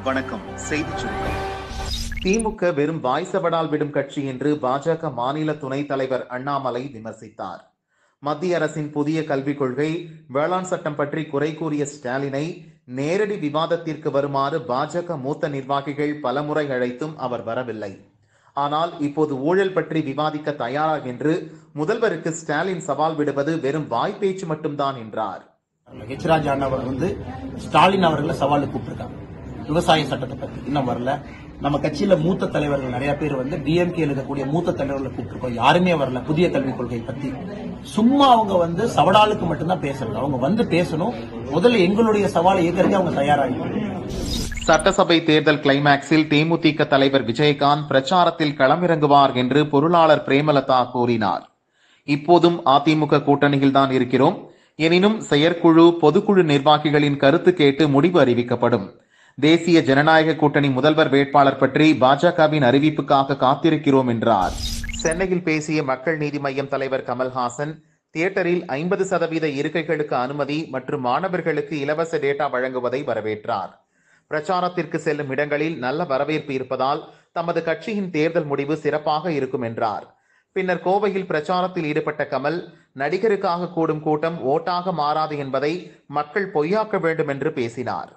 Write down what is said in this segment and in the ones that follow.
வணக்கம் செய்தி சுருக்கம் திமுக வெறும் வாய்சவடால் விடும் கட்சி என்று பாஜக மாநில துணைத் தலைவர் அண்ணாமலை விமர்சித்தார் மத்திய அரசின் புதிய கல்விக் கொள்கை வேளாண் சட்டம் பற்றி குறை கூறிய ஸ்டாலினை நேரடி விவாதத்திற்கு வருமாறு பாஜக மூத்த நிர்வாகிகள் பலமுறை அழைத்தும் அவர் வரவில்லை ஆனால் இப்போது ஊழல் பற்றி விவாதிக்க தயாரா என்று முதல்வருக்கு ஸ்டாலின் சவால் விடுவது வெறும் வாய்ப்பேச்சு மட்டும்தான் என்றார் ஹெச் ராஜா அவர் வந்து ஸ்டாலின் அவர்களை சவாலுக்கு கூப்பிட்டிருக்காங்க விவசாய சட்டத்தை பத்தி இன்னும் வரல நம்ம கட்சியில மூத்த தலைவர்கள் நிறைய பேர் வந்து டிஎம்கே இருக்கக்கூடிய மூத்த தலைவர்களை கூப்பிட்டிருக்கோம் யாருமே வரல புதிய கல்விக் கொள்கை பத்தி சும்மா அவங்க வந்து சவடாலுக்கு மட்டும்தான் பேசுறது அவங்க வந்து பேசணும் முதல்ல எங்களுடைய சவாலை ஏற்கனவே அவங்க தயாராகி சட்டசபை தேர்தல் கிளைமாக்ஸில் தேமுதிக தலைவர் விஜயகாந்த் பிரச்சாரத்தில் களமிறங்குவார் என்று பொருளாளர் பிரேமலதா கூறினார் இப்போதும் அதிமுக கூட்டணியில்தான் இருக்கிறோம் எனினும் செயற்குழு பொதுக்குழு நிர்வாகிகளின் கருத்து கேட்டு முடிவு அறிவிக்கப்படும் தேசிய ஜனநாயக கூட்டணி முதல்வர் வேட்பாளர் பற்றி பாஜகவின் அறிவிப்புக்காக காத்திருக்கிறோம் என்றார் சென்னையில் பேசிய மக்கள் நீதி மய்யம் தலைவர் கமல்ஹாசன் தியேட்டரில் ஐம்பது சதவீத இருக்கைகளுக்கு அனுமதி மற்றும் மாணவர்களுக்கு இலவச டேட்டா வழங்குவதை வரவேற்றார் பிரச்சாரத்திற்கு செல்லும் இடங்களில் நல்ல வரவேற்பு இருப்பதால் தமது கட்சியின் தேர்தல் முடிவு சிறப்பாக இருக்கும் என்றார் பின்னர் கோவையில் பிரச்சாரத்தில் ஈடுபட்ட கமல் நடிகருக்காக கூடும் கூட்டம் ஓட்டாக மாறாது என்பதை மக்கள் பொய்யாக்க வேண்டும் என்று பேசினார்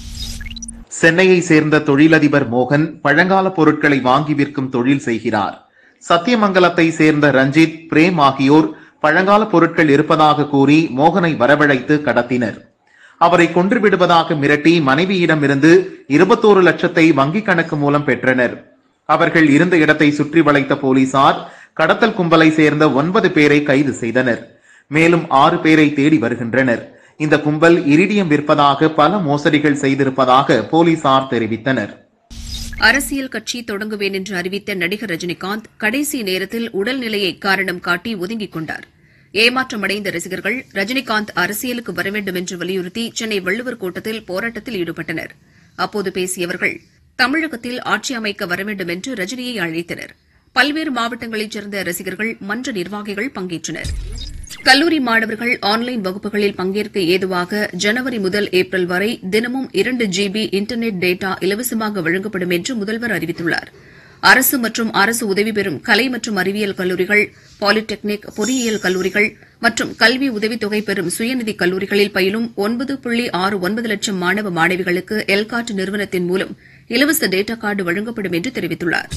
சென்னையை சேர்ந்த தொழிலதிபர் மோகன் பழங்கால பொருட்களை வாங்கி விற்கும் தொழில் செய்கிறார் சத்தியமங்கலத்தை சேர்ந்த ரஞ்சித் பிரேம் ஆகியோர் பழங்கால பொருட்கள் இருப்பதாக கூறி மோகனை வரவழைத்து கடத்தினர் அவரை கொன்று விடுவதாக மிரட்டி மனைவியிடமிருந்து இருபத்தோரு லட்சத்தை வங்கிக் கணக்கு மூலம் பெற்றனர் அவர்கள் இருந்த இடத்தை சுற்றி வளைத்த போலீசார் கடத்தல் கும்பலை சேர்ந்த ஒன்பது பேரை கைது செய்தனர் மேலும் ஆறு பேரை தேடி வருகின்றனர் இந்த கும்பல் இரிடியம் விற்பதாக பல மோசடிகள் செய்திருப்பதாக போலீசார் தெரிவித்தனர் அரசியல் கட்சி தொடங்குவேன் என்று அறிவித்த நடிகர் ரஜினிகாந்த் கடைசி நேரத்தில் உடல்நிலையை காரணம் காட்டி ஒதுங்கிக் கொண்டார் ஏமாற்றமடைந்த ரசிகர்கள் ரஜினிகாந்த் அரசியலுக்கு வர வேண்டும் என்று வலியுறுத்தி சென்னை வள்ளுவர் கோட்டத்தில் போராட்டத்தில் ஈடுபட்டனர் அப்போது பேசியவர்கள் தமிழகத்தில் ஆட்சி அமைக்க வர வேண்டும் என்று ரஜினியை அழைத்தனர் பல்வேறு மாவட்டங்களைச் சேர்ந்த ரசிகர்கள் மன்ற நிர்வாகிகள் பங்கேற்றனர் கல்லூரி மாணவர்கள் ஆன்லைன் வகுப்புகளில் பங்கேற்க ஏதுவாக ஜனவரி முதல் ஏப்ரல் வரை தினமும் இரண்டு ஜிபி இன்டர்நெட் டேட்டா இலவசமாக வழங்கப்படும் என்று முதல்வர் அறிவித்துள்ளார் அரசு மற்றும் அரசு உதவி பெறும் கலை மற்றும் அறிவியல் கல்லூரிகள் பாலிடெக்னிக் பொறியியல் கல்லூரிகள் மற்றும் கல்வி உதவித்தொகை பெறும் சுயநிதி கல்லூரிகளில் பயிலும் ஒன்பது புள்ளி ஆறு ஒன்பது லட்சம் மாணவ மாணவிகளுக்கு எல்காட் நிறுவனத்தின் மூலம் இலவச டேட்டா கார்டு வழங்கப்படும் என்று தெரிவித்துள்ளார்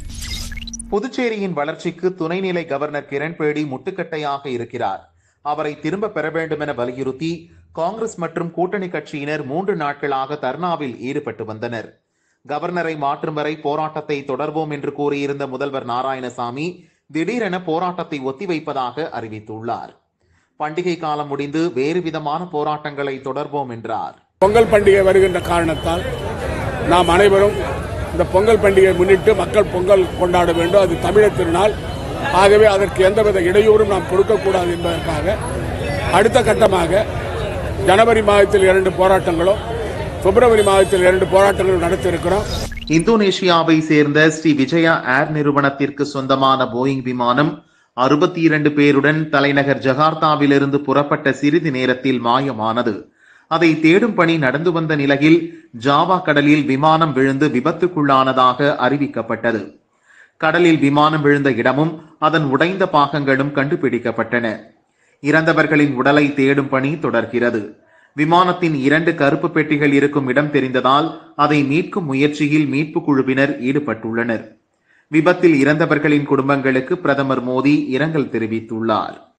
புதுச்சேரியின் வளர்ச்சிக்கு துணைநிலை கவர்னர் கிரண்பேடி முட்டுக்கட்டையாக இருக்கிறார் அவரை திரும்ப பெற வேண்டும் என வலியுறுத்தி காங்கிரஸ் மற்றும் கூட்டணி கட்சியினர் மூன்று நாட்களாக தர்ணாவில் ஈடுபட்டு வந்தனர் கவர்னரை மாற்றும் வரை போராட்டத்தை தொடர்வோம் என்று கூறியிருந்த முதல்வர் நாராயணசாமி திடீரென போராட்டத்தை ஒத்திவைப்பதாக அறிவித்துள்ளார் பண்டிகை காலம் முடிந்து வேறு விதமான போராட்டங்களை தொடர்வோம் என்றார் பொங்கல் பண்டிகை வருகின்ற காரணத்தால் நாம் அனைவரும் இந்த பொங்கல் பண்டிகையை முன்னிட்டு மக்கள் பொங்கல் கொண்டாட வேண்டும் அது தமிழர் திருநாள் ஆகவே அதற்கு எந்தவித இடையூறும் நாம் கொடுக்கக்கூடாது என்பதற்காக அடுத்த கட்டமாக ஜனவரி மாதத்தில் இரண்டு போராட்டங்களும் பிப்ரவரி மாதத்தில் இரண்டு போராட்டங்களும் நடத்த இருக்கிறோம் இந்தோனேஷியாவை சேர்ந்த ஸ்ரீ விஜயா ஏர் நிறுவனத்திற்கு சொந்தமான போயிங் விமானம் அறுபத்தி இரண்டு பேருடன் தலைநகர் ஜகார்த்தாவிலிருந்து புறப்பட்ட சிறிது நேரத்தில் மாயமானது அதை தேடும் பணி நடந்து வந்த நிலையில் ஜாவா கடலில் விமானம் விழுந்து விபத்துக்குள்ளானதாக அறிவிக்கப்பட்டது கடலில் விமானம் விழுந்த இடமும் அதன் உடைந்த பாகங்களும் கண்டுபிடிக்கப்பட்டன இறந்தவர்களின் உடலை தேடும் பணி தொடர்கிறது விமானத்தின் இரண்டு கருப்பு பெட்டிகள் இருக்கும் இடம் தெரிந்ததால் அதை மீட்கும் முயற்சியில் மீட்பு குழுவினர் ஈடுபட்டுள்ளனர் விபத்தில் இறந்தவர்களின் குடும்பங்களுக்கு பிரதமர் மோடி இரங்கல் தெரிவித்துள்ளார்